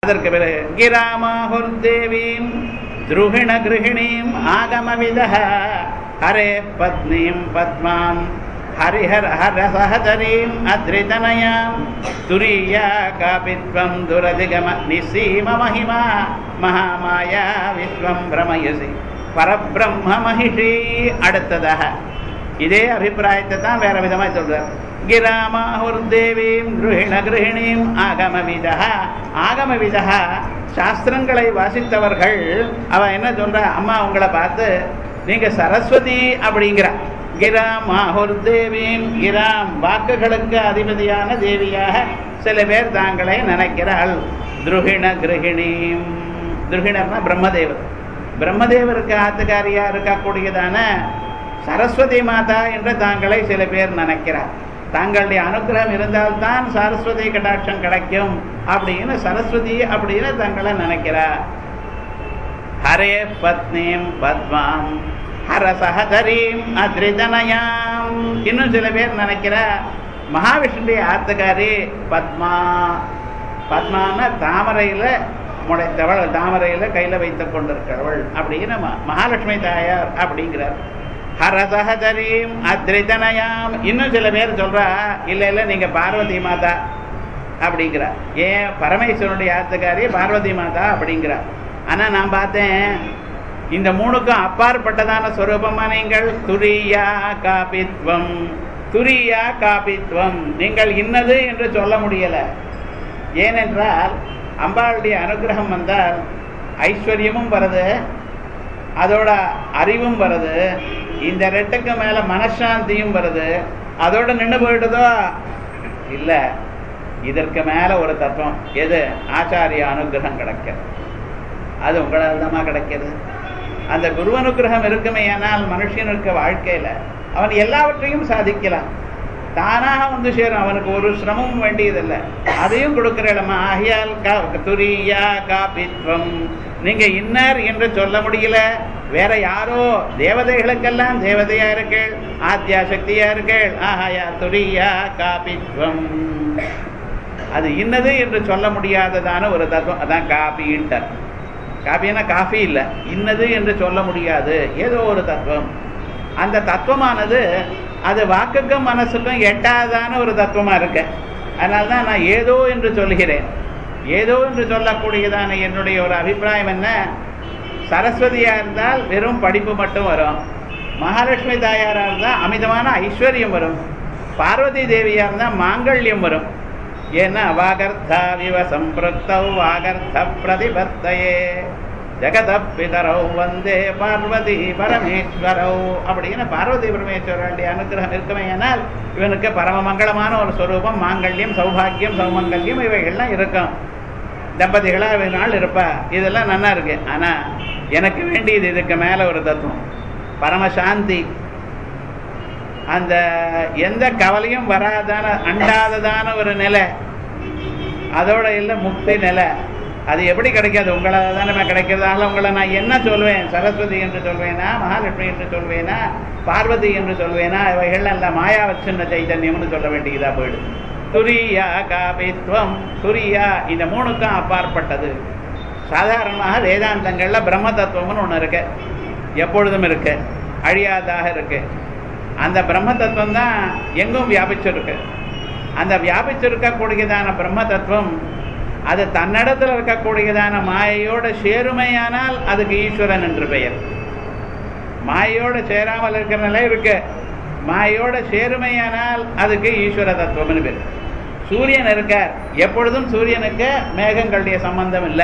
அதற்கு பிறகு கிராமாஹுர்தேவீம் துருகிண கிருஹிணீம் ஆகமவித ஹரே பத்னீம் பத்மாம் ஹரிஹர ஹரசஹதரீம் அத்ரிதனயாம் துரியா காபித்வம் துரதிகம நிசீம மகிமா மகாமாயா விஸ்வம் பிரமயசி பரபிரம்ம மகிஷி அடுத்ததாக இதே அபிப்பிராயத்தை தான் வேற விதமா சொல்றார் கிராமாஹுர்தேவீம் கிருஹிண கிருஹிணீம் ஆகமவிதா ஆகமவிதா சாஸ்திரங்களை வாசித்தவர்கள் அவ என்ன சொல்ற அம்மா உங்களை பார்த்து நீங்க சரஸ்வதி அப்படிங்கிற கிராமாஹுர் தேவீம் கிராம் வாக்குகளுக்கு அதிபதியான தேவியாக சில பேர் தாங்களை நினைக்கிறாள் துருகிண கிரகிணீம் துருகிணர்னா பிரம்மதேவர் பிரம்மதேவருக்கு ஆத்துக்காரியா இருக்கக்கூடியதான சரஸ்வதி மாதா என்று தாங்களை சில பேர் நினைக்கிறார் தாங்களுடைய அனுகிரகம் இருந்தால்தான் சரஸ்வதி கடாட்சம் கிடைக்கும் அப்படின்னு சரஸ்வதி அப்படின்னு தங்களை நினைக்கிறார் ஹரே பத்னீம் பத்மாம் ஹரசஹதரீம் அத்ரிதனயாம் இன்னும் சில பேர் நினைக்கிறா மகாவிஷ்ணுடைய ஆத்துக்காரி பத்மா பத்மான்னா தாமரையில முளைத்தவள் தாமரையில கையில வைத்துக் கொண்டிருக்கிறவள் அப்படின்னு ம- மகாலட்சுமி தாயார் அப்படிங்கிறார் ஹரசஹதரீம் அத்ரிதனயாம் இன்னும் சில பேர் சொல்றா இல்ல இல்ல நீங்க பார்வதி மாதா அப்படிங்கிறா ஏன் பரமேஸ்வரனுடைய ஆத்துக்காரி பார்வதி மாதா அப்படிங்கிறா ஆனா நான் பார்த்தேன் இந்த மூணுக்கும் அப்பாற்பட்டதான ஸ்வரூபமா நீங்கள் துரியா காபித்வம் துரியா காபித்வம் நீங்கள் இன்னது என்று சொல்ல முடியல ஏனென்றால் அம்பாளுடைய அனுகிரகம் வந்தால் ஐஸ்வர்யமும் வருது அதோட அறிவும் வருது இந்த ரெட்டுக்கு மேல மனசாந்தியும் வருது அதோட நின்று போயிடுதோ இல்ல இதற்கு மேல ஒரு தத்துவம் எது ஆச்சாரிய அனுகிரகம் கிடைக்கிறது அது உங்களால் தான் கிடைக்கிறது அந்த குரு அனுகிரகம் இருக்குமே ஆனால் மனுஷனுக்கு வாழ்க்கையில அவன் எல்லாவற்றையும் சாதிக்கலாம் தானாக வந்து சேரும் அவனுக்கு ஒரு சிரமமும் வேண்டியதில்லை அதையும் கொடுக்கிறேடமா ஆகையால் கா துரியா காபித்வம் நீங்க இன்னார் என்று சொல்ல முடியல வேற யாரோ தேவதைகளுக்கெல்லாம் தேவதையா இருக்கேள் ஆத்யா சக்தியா இருக்கேள் ஆஹாயா துரியா காபித்வம் அது இன்னது என்று சொல்ல முடியாததான ஒரு தத்துவம் அதான் காபின்ட்டார் காபின்னா காஃபி இல்லை இன்னது என்று சொல்ல முடியாது ஏதோ ஒரு தத்துவம் அந்த தத்துவமானது அது வாக்குக்கும் மனசுக்கும் எட்டாதான ஒரு தத்துவமா இருக்கு அதனால தான் நான் ஏதோ என்று சொல்கிறேன் ஏதோ என்று சொல்லக்கூடியதான என்னுடைய ஒரு அபிப்பிராயம் என்ன சரஸ்வதியா இருந்தால் வெறும் படிப்பு மட்டும் வரும் மகாலட்சுமி தாயாரா இருந்தால் அமிதமான ஐஸ்வர்யம் வரும் பார்வதி தேவியா இருந்தால் மாங்கல்யம் வரும் ஏன்னா வாகர்த்தா விவ சம்பிருத்தௌ வாகர்த்த பிரதிபத்தையே ஜெகத பிதரௌ வந்தே பார்வதி பரமேஸ்வரௌ அப்படின்னு பார்வதி பரமேஸ்வரனுடைய அனுகிரகம் இருக்குமே ஆனால் இவனுக்கு பரம மங்களமான ஒரு ஸ்வரூபம் மாங்கல்யம் சௌபாகியம் சௌமங்கல்யம் இவைகள்லாம் இருக்கும் தம்பதிகளா நாள் இருப்பா இதெல்லாம் நல்லா இருக்கு ஆனா எனக்கு வேண்டியது இதுக்கு மேல ஒரு தத்துவம் பரமசாந்தி அந்த எந்த கவலையும் வராதான அண்டாததான ஒரு நிலை அதோட இல்லை முக்தி நிலை அது எப்படி கிடைக்காது உங்களால் தானே கிடைக்கிறதால உங்களை நான் என்ன சொல்வேன் சரஸ்வதி என்று சொல்வேனா மகாலட்சுமி என்று சொல்வேனா பார்வதி என்று சொல்வேனா இவைகள் எல்லாம் மாயாவச்சின்ன சைதன்யம்னு சொல்ல வேண்டியதா போயிடுது துரியா காபித்வம் துரியா இந்த மூணுக்கும் அப்பாற்பட்டது சாதாரணமாக வேதாந்தங்கள்ல பிரம்ம தத்துவம்னு ஒன்று இருக்கு எப்பொழுதும் இருக்கு அழியாதாக இருக்கு அந்த பிரம்ம தத்துவம் தான் எங்கும் வியாபிச்சிருக்கு அந்த வியாபிச்சிருக்கக்கூடியதான பிரம்ம தத்துவம் அது தன்னிடத்தில் இருக்கக்கூடியதான மாயையோட சேருமையானால் அதுக்கு ஈஸ்வரன் என்று பெயர் மாயையோட சேராமல் இருக்கிற நிலை இருக்கு மாயோட சேருமையானால் அதுக்கு ஈஸ்வர தத்துவம்னு பேர் சூரியன் இருக்கார் எப்பொழுதும் சூரியனுக்கு மேகங்களுடைய சம்பந்தம் இல்லை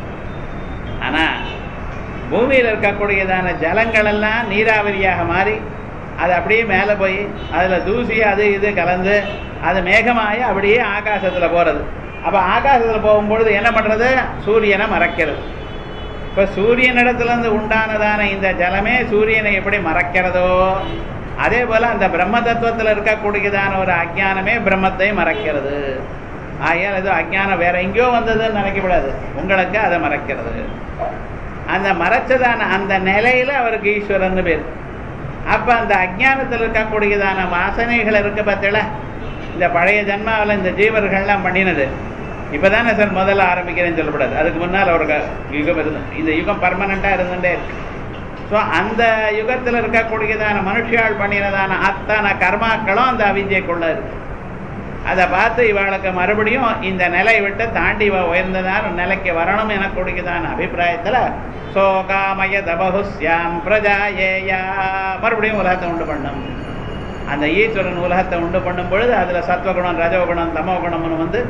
ஆனா பூமியில் இருக்கக்கூடியதான ஜலங்கள் எல்லாம் நீராவரியாக மாறி அது அப்படியே மேலே போய் அதில் தூசி அது இது கலந்து அது மேகமாகி அப்படியே ஆகாசத்தில் போகிறது அப்போ ஆகாசத்தில் போகும்பொழுது என்ன பண்ணுறது சூரியனை மறைக்கிறது இப்போ சூரியனிடத்துலேருந்து உண்டானதான இந்த ஜலமே சூரியனை எப்படி மறைக்கிறதோ அதே போல் அந்த பிரம்ம தத்துவத்தில் இருக்கக்கூடியதான ஒரு அஜ்ஞானமே பிரம்மத்தை மறைக்கிறது ஆகையால் ஏதோ அஜ்ஞானம் வேற எங்கேயோ வந்ததுன்னு நினைக்கக்கூடாது உங்களுக்கு அதை மறைக்கிறது அந்த மறைச்சதான அந்த நிலையில அவருக்கு ஈஸ்வரன் பேர் அப்ப அந்த அஜ்ஞானத்தில் இருக்கக்கூடியதான வாசனைகள் இருக்கு பார்த்தீங்களா இந்த பழைய ஜென்மாவில் இந்த ஜீவர்கள்லாம் பண்ணினது இப்பதானே சார் முதல்ல ஆரம்பிக்கிறேன்னு சொல்லக்கூடாது அதுக்கு முன்னால் ஒரு க- யுகம் இருந்து இந்த யுகம் பர்மனண்டா இருந்துட்டே இருக்கு ஸோ அந்த யுகத்தில் இருக்கக்கூடியதான மனுஷியால் பண்ணினதான அத்தனை கர்மாக்களும் அந்த அவித்யக்குள்ள இருக்கு அதை பார்த்து இவளுக்கு மறுபடியும் இந்த நிலை விட்டு தாண்டி இவ உயர்ந்ததான நிலைக்கு வரணும் எனக்கூடியதான அபிப்பிராயத்தில் சோகாமய தபகுஸ்யாம் பிரஜாயேயா மறுபடியும் உலகத்தை உண்டு பண்ணும் அந்த ஈஸ்வரன் உலகத்தை உண்டு பண்ணும் பொழுது அதில் சத்வகுணம் ரஜோகுணம் தமோகுணம்னு வந்து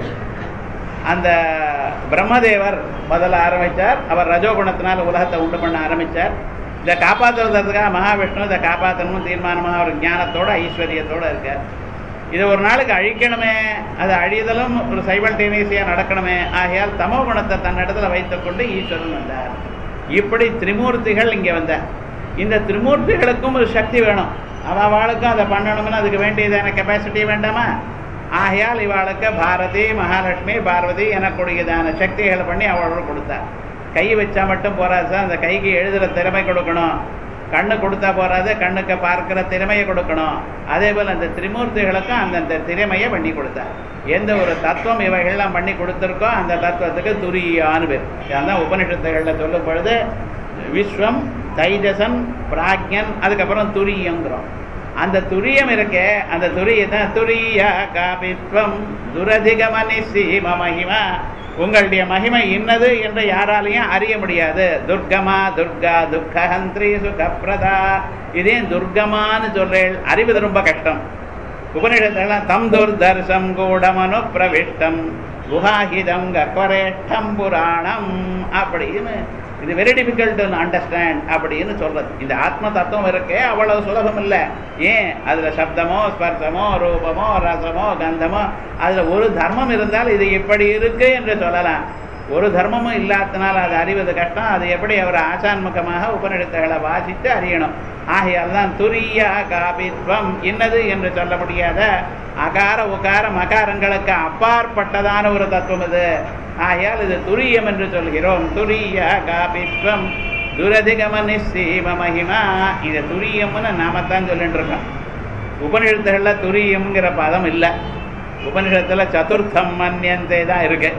அந்த பிரம்மதேவர் முதல்ல ஆரம்பித்தார் அவர் ரஜோகுணத்தினால் உலகத்தை உண்டு பண்ண ஆரம்பித்தார் இதை காப்பாற்றுறதுக்காக மகாவிஷ்ணு இதை காப்பாற்றணும் தீர்மானமாக ஒரு ஞானத்தோட ஐஸ்வர்யத்தோட இருக்கார் இதை ஒரு நாளுக்கு அழிக்கணுமே அது அழிதலும் ஒரு சைவல்டேனியஸியாக நடக்கணுமே ஆகையால் தமோ குணத்தை தன்னிடத்துல வைத்துக்கொண்டு ஈஸ்வரன் வந்தார் இப்படி திரிமூர்த்திகள் இங்கே வந்தார் இந்த திரிமூர்த்திகளுக்கும் ஒரு சக்தி வேணும் அவளுக்கும் அதை பண்ணணும்னு அதுக்கு வேண்டியதான கெப்பாசிட்டி வேண்டாமா ஆகையால் இவாளுக்கு பாரதி மகாலட்சுமி பார்வதி எனக்கூடியதான சக்திகளை பண்ணி அவளோட கொடுத்தார் கை வச்சா மட்டும் போறாது சார் அந்த கைக்கு எழுதுகிற திறமை கொடுக்கணும் கண்ணு கொடுத்தா போறாது கண்ணுக்கு பார்க்கிற திறமையை கொடுக்கணும் அதே போல் அந்த திரிமூர்த்திகளுக்கும் அந்தந்த திறமையை பண்ணி கொடுத்தார் எந்த ஒரு தத்துவம் இவைகள்லாம் பண்ணி கொடுத்துருக்கோ அந்த தத்துவத்துக்கு துரியான்னு பேர் அதான் உபனிஷத்துகளில் சொல்லும் பொழுது விஸ்வம் தைஜசன் பிராக்யன் அதுக்கப்புறம் துரியங்கிறோம் அந்த துரியம் இருக்கே அந்த துரிய தான் துரிய காபித்வம் துரதிகமனி சீம மகிமா உங்களுடைய மகிமை இன்னது என்று யாராலையும் அறிய முடியாது துர்கமா துர்கா துக்கஹந்திரி சுகப்பிரதா இதே துர்கமான்னு சொல்றேன் அறிவது ரொம்ப கஷ்டம் உபநிஷத்துலாம் தம் துர்தர்சம் கூடமனு பிரவிஷ்டம் குஹாஹிதம் கக்வரேஷ்டம் புராணம் அப்படின்னு இது வெரி டிஃபிகல்ட் டு அண்டர்ஸ்டாண்ட் அப்படின்னு சொல்றது இந்த ஆத்ம தத்துவம் இருக்கே அவ்வளவு சுலபம் இல்லை ஏன் அதுல சப்தமோ ஸ்பர்சமோ ரூபமோ ரசமோ கந்தமோ அதுல ஒரு தர்மம் இருந்தால் இது இப்படி இருக்கு என்று சொல்லலாம் ஒரு தர்மமும் இல்லாதனால அது அறிவது கஷ்டம் அது எப்படி அவர் ஆசான்முகமாக உபநிடத்துகளை வாசித்து அறியணும் ஆகையால் தான் துரிய காபித்வம் இன்னது என்று சொல்ல முடியாத அகார உகார மகாரங்களுக்கு அப்பாற்பட்டதான ஒரு தத்துவம் இது ஆகையால் இது துரியம் என்று சொல்கிறோம் துரிய காபித்வம் துரதிகம நிச்சீம மகிமா இது துரியம்னு நாமத்தான் சொல்லிட்டு இருக்கோம் உபநிஷத்துகள்ல துரியம்ங்கிற பதம் இல்லை உபநிஷத்துல சதுர்த்தம் மன்யந்தே தான் இருக்கு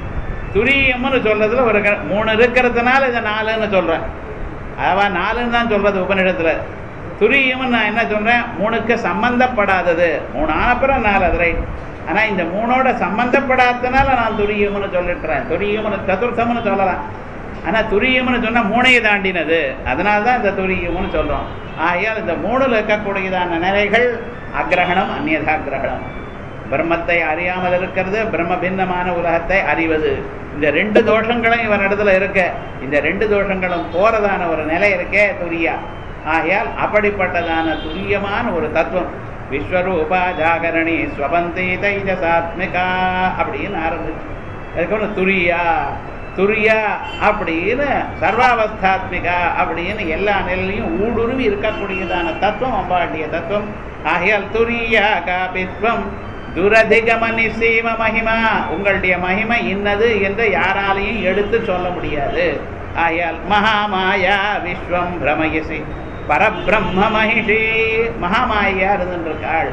துரியம்னு சொல்றதுல ஒரு க- மூணு இருக்கிறதுனால இதை நாலுன்னு சொல்றேன் அவ நாலுன்னு தான் சொல்றது உபநிடத்துல துரியம்னு நான் என்ன சொல்றேன் மூணுக்கு சம்பந்தப்படாதது மூணு ஆனப்புறம் நாலு அது ரைட் ஆனா இந்த மூணோட சம்பந்தப்படாததுனால நான் துரியம்னு சொல்லிட்டுறேன் துரியம்னு சதுர்த்தம்னு சொல்லலாம் ஆனா துரியம்னு சொன்னா மூணையை தாண்டினது அதனால தான் இந்த துரியம்னு சொல்றோம் ஆகையால் இந்த மூணுல இருக்கக்கூடியதான நிலைகள் அக்கிரகணம் அந்நியதா கிரகணம் பிரம்மத்தை அறியாமல் இருக்கிறது பிரம்ம பின்னமான உலகத்தை அறிவது இந்த ரெண்டு தோஷங்களும் இவன் இடத்துல இருக்க இந்த ரெண்டு தோஷங்களும் போறதான ஒரு நிலை இருக்கே துரியா ஆகையால் அப்படிப்பட்டதான துரியமான ஒரு தத்துவம் விஸ்வரூபா ஜாகரணி ஸ்வபந்தி தைஜசாத்மிகா அப்படின்னு ஆரம்பிச்சு அதுக்கப்புறம் துரியா துரியா அப்படின்னு சர்வாவஸ்தாத்மிகா அப்படின்னு எல்லா நிலையிலையும் ஊடுருவி இருக்கக்கூடியதான தத்துவம் அம்பாட்டிய தத்துவம் ஆகையால் துரியா காபித்வம் துரதிகமனி சீம மகிமா உங்களுடைய மகிமை இன்னது என்று யாராலையும் எடுத்து சொல்ல முடியாது ஆயால் மகாமாயா விஸ்வம் பிரமயசி பரபிரம்ம மகிஷி மகாமாயா இருந்துருக்காள்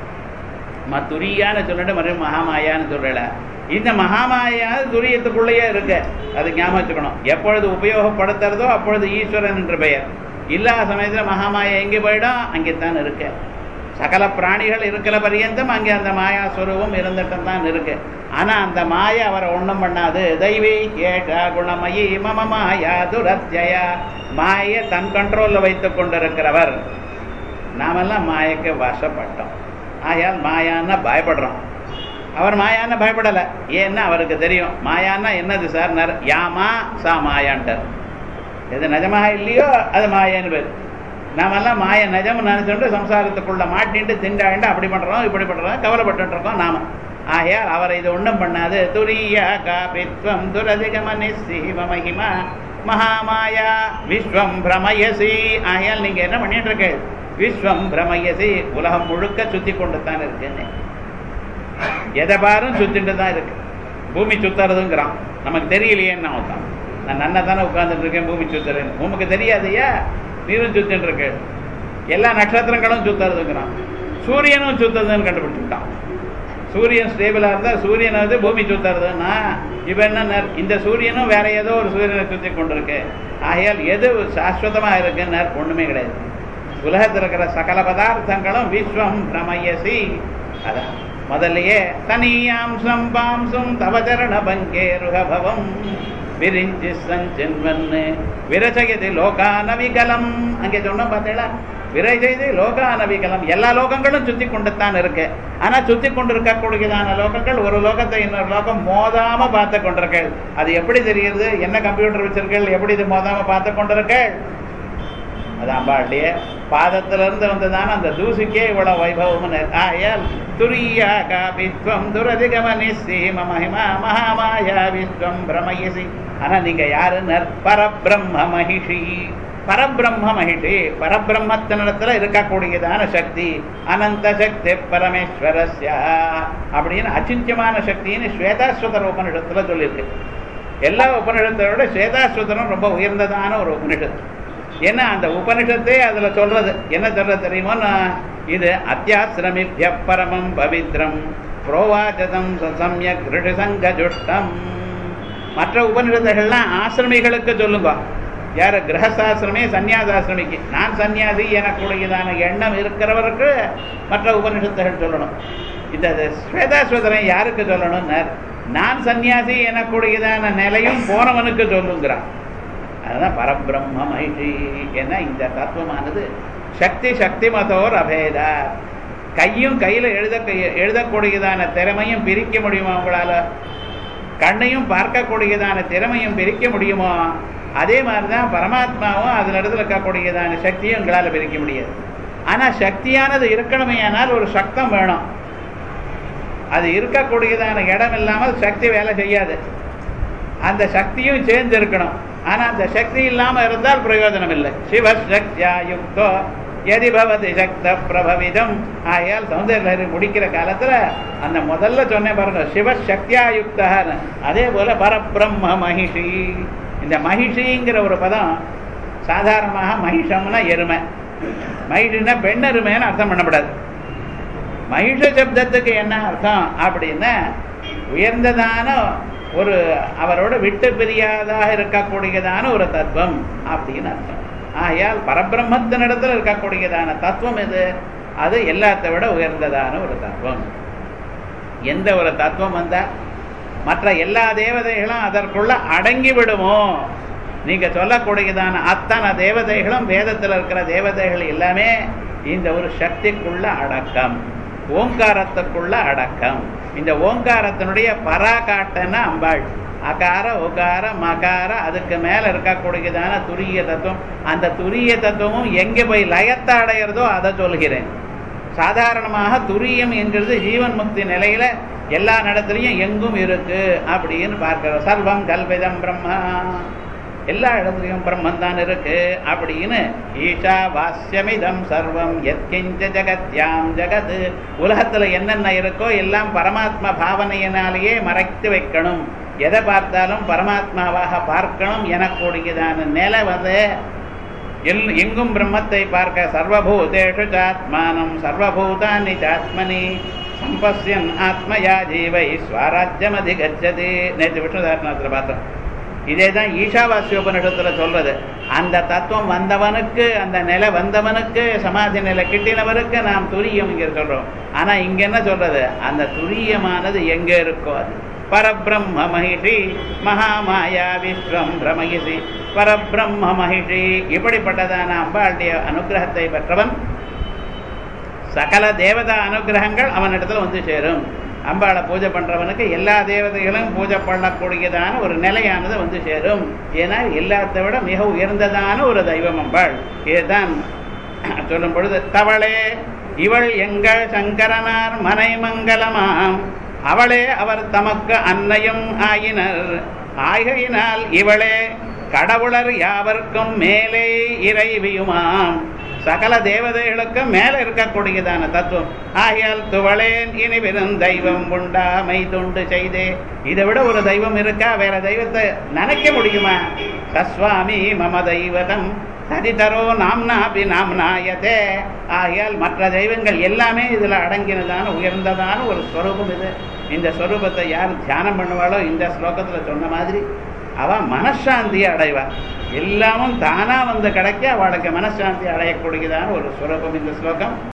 துரியான்னு சொல்லிட்டு மறுபடியும் மகாமாயான்னு சொல்லல இந்த மகாமாயா துரியத்துக்குள்ளேயே இருக்கு அது ஞாபகம் வச்சுக்கணும் எப்பொழுது உபயோகப்படுத்துறதோ அப்பொழுது ஈஸ்வரன் என்று பெயர் இல்லாத சமயத்தில் மகாமாயா எங்கே போயிடும் அங்கே தான் இருக்கு சகல பிராணிகள் இருக்கிற பரியந்தம் அங்கே அந்த மாயா ஸ்வரூபம் இருந்துட்டு தான் இருக்கு ஆனா அந்த மாயா அவரை ஒண்ணும் பண்ணாது தெய்வி ஏஷா குணமயி மம மாயா துரத்யா மாயை தன் கண்ட்ரோல்ல வைத்துக் கொண்டிருக்கிறவர் நாமெல்லாம் மாயக்கு வசப்பட்டோம் ஆயால் மாயான்னா பயப்படுறோம் அவர் மாயான்னு பயப்படலை ஏன்னா அவருக்கு தெரியும் மாயான்னா என்னது சார் நர் யாமா சா மாயான்ட்டார் எது நிஜமாக இல்லையோ அது மாயான்னு பேர் நாமெல்லாம் மாய நிஜம் நினைச்சுட்டு சம்சாரத்துக்குள்ள மாட்டின்ட்டு திண்டாண்டு அப்படி பண்றோம் இப்படி பண்றோம் கவலைப்பட்டு இருக்கோம் நாம ஆகையால் அவரை இது ஒன்றும் பண்ணாது துரிய காபித்வம் துரதிகம நிச்சீவ மகிமா மகாமாயா விஸ்வம் பிரமயசி ஆகையால் நீங்க என்ன பண்ணிட்டு இருக்கு விஸ்வம் பிரமயசி உலகம் முழுக்க சுத்தி கொண்டு தான் இருக்குன்னு எதை பாரும் சுத்திட்டு தான் இருக்கு பூமி சுத்துறதுங்கிறான் நமக்கு தெரியலையேன்னு அவன் நான் நன்னா தானே உட்கார்ந்துட்டு இருக்கேன் பூமி சுத்துறேன் உமக்கு தெரியாதையா நீரும் சுத்திட்டு இருக்கு எல்லா நட்சத்திரங்களும் சுத்துறதுங்கிறான் சூரியனும் சுத்துறதுன்னு கண்டுபிடிச்சுட்டான் சூரியன் ஸ்டேபிளா இருந்தா சூரியனை வந்து பூமி சுத்துறதுன்னா இப்ப என்ன இந்த சூரியனும் வேற ஏதோ ஒரு சூரியனை சுத்தி கொண்டிருக்கு ஆகையால் எது சாஸ்வதமா இருக்குன்னு ஒண்ணுமே கிடையாது உலகத்தில் இருக்கிற சகல பதார்த்தங்களும் விஸ்வம் பிரமயசி அதான் முதல்லயே தனியாம்சம் பாம்சும் தவச்சரண பங்கேருகபவம் விரிஞ்சி சஞ்சன்வன்னு விரச்சயதி லோகானவிகலம் அங்கே சொன்ன பார்த்தீங்களா விரைஜெய்து லோகானவிகலம் எல்லா லோகங்களும் சுத்தி கொண்டுத்தான் இருக்கு ஆனா சுத்தி கொண்டிருக்கக்கூடியதான லோகங்கள் ஒரு லோகத்தை இன்னொரு லோகம் மோதாம பார்த்து கொண்டிருக்கள் அது எப்படி தெரியுது என்ன கம்ப்யூட்டர் வச்சிருக்கள் எப்படி இது மோதாம பார்த்து கொண்டிருக்கள் அது அம்பாளுடைய பாதத்துல இருந்து வந்ததான அந்த தூசிக்கே இவ்வளவு வைபவம் ஆயால் துரியா காபித்வம் துரதிகமனி சீம மகிமா மகாமாயா விஸ்வம் பிரமயசி ஆனா நீங்க யாருன்னு பரபிரம்ம மகிஷி பரபிரம்ம மகிஷி பரபிரம்மத்தினிடத்துல இருக்கக்கூடியதான சக்தி அனந்த சக்தி பரமேஸ்வரஸ்யா அப்படின்னு அச்சிந்தியமான சக்தின்னு ஸ்வேதாஸ்வதர உபனிஷத்துல சொல்லியிருக்கு எல்லா உபனிஷத்தை விட ஸ்வேதாஸ்வதரம் ரொம்ப உயர்ந்ததான ஒரு உபனிஷத்து ஏன்னா அந்த உபனிஷத்தே அதுல சொல்றது என்ன சொல்றது தெரியுமோ இது அத்தியாசிரமிபிய பரமம் பவித்ரம் புரோவாச்சதம் சம்யக் ரிஷசங்கஜுஷ்டம் மற்ற உபனிஷத்துகள்லாம் ஆசிரமிகளுக்கு சொல்லுங்க யார் கிரகசாசிரமே சன்னியாசாசிரமிக்கு நான் சன்னியாசி எனக்குடையதான எண்ணம் இருக்கிறவருக்கு மற்ற உபனிஷத்துகள் சொல்லணும் இந்த ஸ்வேதாஸ்வதரம் யாருக்கு சொல்லணும்னு நான் சன்னியாசி எனக்குடையதான நிலையும் போனவனுக்கு சொல்லுங்கிறான் அதுதான் பரபிரம்ம மகிழ்ச்சி ஏன்னா இந்த தத்துவமானது சக்தி சக்தி மதோர் அபேத கையும் கையில் எழுத எழுதக்கூடியதான திறமையும் பிரிக்க முடியுமா உங்களால கண்ணையும் பார்க்கக்கூடியதான திறமையும் பிரிக்க முடியுமோ அதே மாதிரி தான் பரமாத்மாவும் அதில் இடத்துல இருக்கக்கூடியதான சக்தியும் எங்களால் பிரிக்க முடியாது ஆனால் சக்தியானது இருக்கணுமே ஆனால் ஒரு சக்தம் வேணும் அது இருக்கக்கூடியதான இடம் இல்லாமல் சக்தி வேலை செய்யாது அந்த சக்தியும் சேர்ந்து இருக்கணும் ஆனா அந்த சக்தி இல்லாம இருந்தால் பிரயோஜனம் இல்லை சிவசக்தியா யுக்தோ எதி பவதி சக்த பிரபவிதம் ஆகையால் சௌந்தர்யலஹரி முடிக்கிற காலத்துல அந்த முதல்ல சொன்னேன் பாருங்க சிவசக்தியா யுக்தன்னு அதே போல பரபிரம்ம மகிஷி இந்த மகிஷிங்கிற ஒரு பதம் சாதாரணமாக மகிஷம்னா எருமை மகிஷின்னா பெண் எருமைன்னு அர்த்தம் பண்ணப்படாது மகிஷ சப்தத்துக்கு என்ன அர்த்தம் அப்படின்னா உயர்ந்ததான ஒரு அவரோட விட்டு பிரியாதாக இருக்கக்கூடியதான ஒரு தத்துவம் அப்படின்னு அர்த்தம் ஆகையால் பரபிரம்மத்தினிடத்தில் இருக்கக்கூடியதான தத்துவம் எது அது எல்லாத்தை விட உயர்ந்ததான ஒரு தத்துவம் எந்த ஒரு தத்துவம் வந்தா மற்ற எல்லா தேவதைகளும் அதற்குள்ள அடங்கி விடுமோ நீங்க சொல்லக்கூடியதான அத்தனை தேவதைகளும் வேதத்தில் இருக்கிற தேவதைகள் எல்லாமே இந்த ஒரு சக்திக்குள்ள அடக்கம் ஓங்காரத்துக்குள்ள அடக்கம் இந்த ஓங்காரத்தினுடைய பராகாட்டன அம்பாள் அகார உகார மகார அதுக்கு மேல இருக்கக்கூடியதான துரிய தத்துவம் அந்த துரிய தத்துவமும் எங்கே போய் லயத்தை அடையிறதோ அதை சொல்கிறேன் சாதாரணமாக துரியம் என்கிறது ஜீவன் முக்தி நிலையில எல்லா இடத்துலையும் எங்கும் இருக்கு அப்படின்னு பார்க்கிறோம் சர்வம் கல்விதம் பிரம்மா எல்லா இடத்துலையும் பிரம்மன் தான் இருக்கு அப்படின்னு ஈஷா வாஸ்யமிதம் சர்வம் எத்கிஞ்ச ஜகத்யாம் ஜகத் உலகத்துல என்னென்ன இருக்கோ எல்லாம் பரமாத்மா பாவனையினாலேயே மறைத்து வைக்கணும் எதை பார்த்தாலும் பரமாத்மாவாக பார்க்கணும் எனக்கூடியதான நிலை வந்து எல் எங்கும் பிரம்மத்தை பார்க்க சர்வபூதேஷு சாத்மானம் சர்வபூதானி சாத்மனி சம்பஸ்யன் ஆத்மயா ஜீவை ஸ்வராஜ்யம் அதிகச்சது நேற்று விஷ்ணுதாரணத்தில் பார்த்தோம் இதே தான் ஈஷாவாசிய உபனிஷத்துல சொல்றது அந்த தத்துவம் வந்தவனுக்கு அந்த நிலை வந்தவனுக்கு சமாதி நிலை கிட்டினவருக்கு நாம் துரியம் இங்க சொல்றோம் ஆனா இங்க என்ன சொல்றது அந்த துரியமானது எங்க இருக்கோ அது பரபிரம்ம மகிஷி மகாமாயா விஸ்வம் பிரமகிசி பரபிரம்ம மகிஷி இப்படிப்பட்டதான அம்பாளுடைய அனுகிரகத்தை பெற்றவன் சகல தேவதா அனுகிரகங்கள் அவனிடத்துல வந்து சேரும் அம்பாளை பூஜை பண்றவனுக்கு எல்லா தேவதைகளும் பூஜை பண்ணக்கூடியதான ஒரு நிலையானது வந்து சேரும் ஏன்னா எல்லாத்தை விட மிக உயர்ந்ததான ஒரு தெய்வம் அம்பாள் இதுதான் சொல்லும் பொழுது தவளே இவள் எங்கள் சங்கரனார் மனை மங்கலமாம் அவளே அவர் தமக்கு அன்னையும் ஆயினர் ஆகையினால் இவளே கடவுளர் யாவர்க்கும் மேலே இறைவியுமாம் சகல தேவதைகளுக்கும் மேல இருக்கக்கூடியதான தத்துவம் ஆகையால் துவளேன் இனி வெறும் தெய்வம் உண்டாமை துண்டு செய்தே இதை விட ஒரு தெய்வம் இருக்கா வேற தெய்வத்தை நினைக்க முடியுமா சஸ்வாமி மம தெய்வதம் தரிதரோ நாம்னாபி நாம்னாயதே ஆகையால் மற்ற தெய்வங்கள் எல்லாமே இதுல அடங்கினதான உயர்ந்ததான ஒரு ஸ்வரூபம் இது இந்த ஸ்வரூபத்தை யார் தியானம் பண்ணுவாளோ இந்த ஸ்லோகத்துல சொன்ன மாதிரி அவ மனசாந்தியை அடைவா எல்லாமும் தானா வந்து கிடைக்க அவளுக்கு மனசாந்தி அடையக்கூடியதான ஒரு ஸ்வரூபம் இந்த ஸ்லோகம்